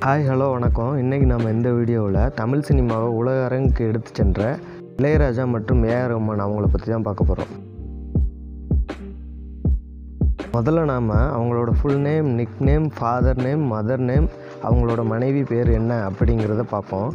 hi hello வணக்கம் இன்றைக்கி நம்ம இந்த வீடியோவில் தமிழ் சினிமாவை உலக அரங்குக்கு எடுத்து சென்ற இளையராஜா மற்றும் ஏஆர் ரஹ்மான் அவங்கள பற்றி தான் பார்க்க போகிறோம் முதல்ல நாம் அவங்களோட full name nick name father name mother name அவங்களோட மனைவி பேர் என்ன அப்படிங்கிறத பார்ப்போம்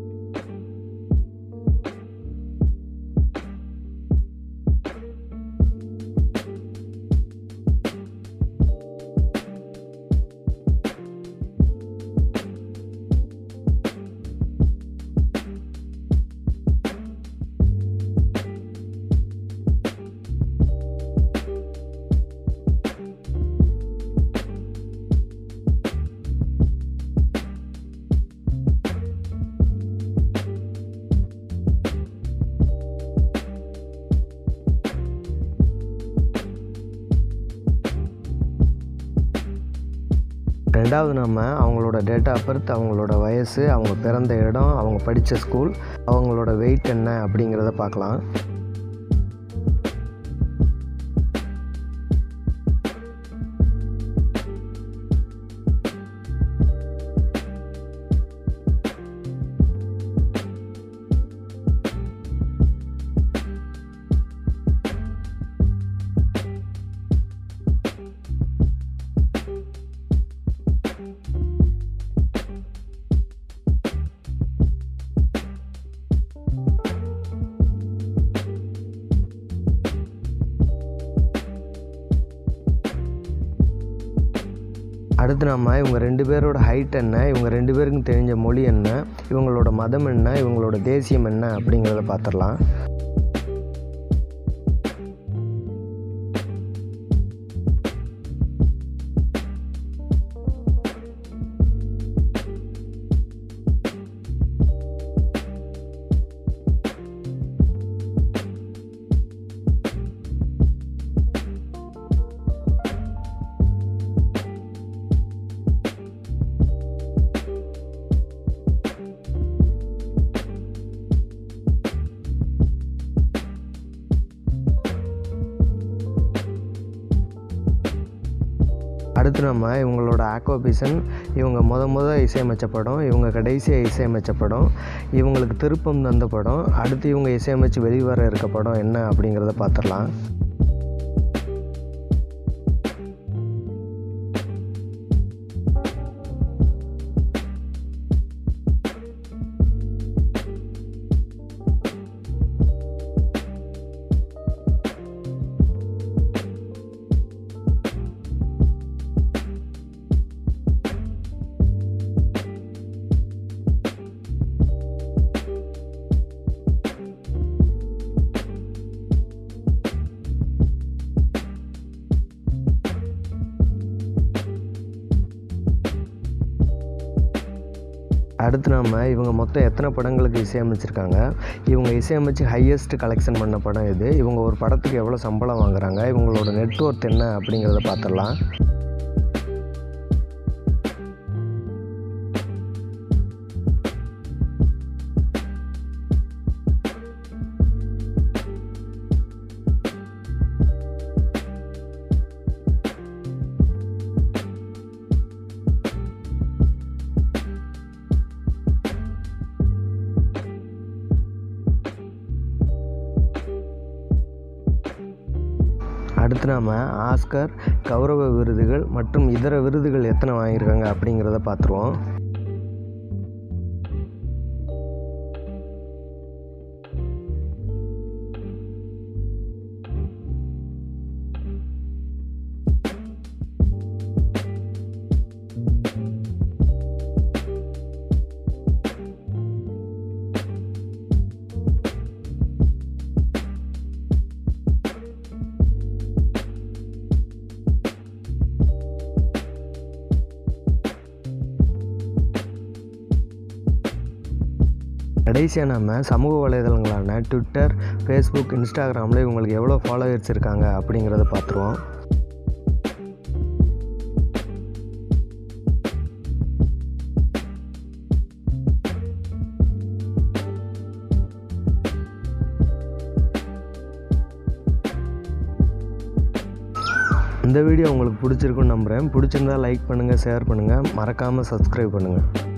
ரெண்டாவது நம்ம அவங்களோட டேட் ஆஃப் பர்த் அவங்களோட வயசு அவங்க பிறந்த இடம் அவங்க படித்த ஸ்கூல் அவங்களோட வெயிட் என்ன அப்படிங்கிறத பார்க்கலாம் அடுத்து நம்ம இவங்க ரெண்டு பேரோட ஹைட் என்ன இவங்க ரெண்டு பேருக்கும் தெரிஞ்ச மொழி என்ன இவங்களோட மதம் என்ன இவங்களோட தேசியம் என்ன அப்படிங்கிறத பார்த்துடலாம் அடுத்து நம்ம இவங்களோட ஆக்வாபிசன் இவங்க முத முத இசையமைச்ச படம் இவங்க கடைசியாக இசையமைச்ச படம் இவங்களுக்கு திருப்பம் தந்த படம் அடுத்து இவங்க இசையமைச்சு வெளிவர இருக்க படம் என்ன அப்படிங்கிறத பார்த்துடலாம் அடுத்து நம்ம இவங்க மொத்தம் எத்தனை படங்களுக்கு இசையமைச்சிருக்காங்க இவங்க இசையமைச்சு ஹையஸ்ட் கலெக்ஷன் பண்ண படம் இது இவங்க ஒரு படத்துக்கு எவ்வளோ சம்பளம் வாங்குறாங்க இவங்களோட நெட்ஒர்த் என்ன அப்படிங்கிறத பார்த்துடலாம் அடுத்து நாம் ஆஸ்கர் கௌரவ விருதுகள் மற்றும் இதர விருதுகள் எத்தனை வாங்கியிருக்காங்க அப்படிங்கிறத பார்த்துருவோம் கடைசியாக நம்ம சமூக வலைதளங்களான ட்விட்டர் ஃபேஸ்புக் இன்ஸ்டாகிராமில் இவங்களுக்கு எவ்வளோ ஃபாலோவர்ஸ் இருக்காங்க அப்படிங்கிறத பார்த்துருவோம் இந்த வீடியோ உங்களுக்கு பிடிச்சிருக்குன்னு நம்புகிறேன் பிடிச்சிருந்தா லைக் பண்ணுங்கள் ஷேர் பண்ணுங்கள் மறக்காமல் சப்ஸ்கிரைப் பண்ணுங்கள்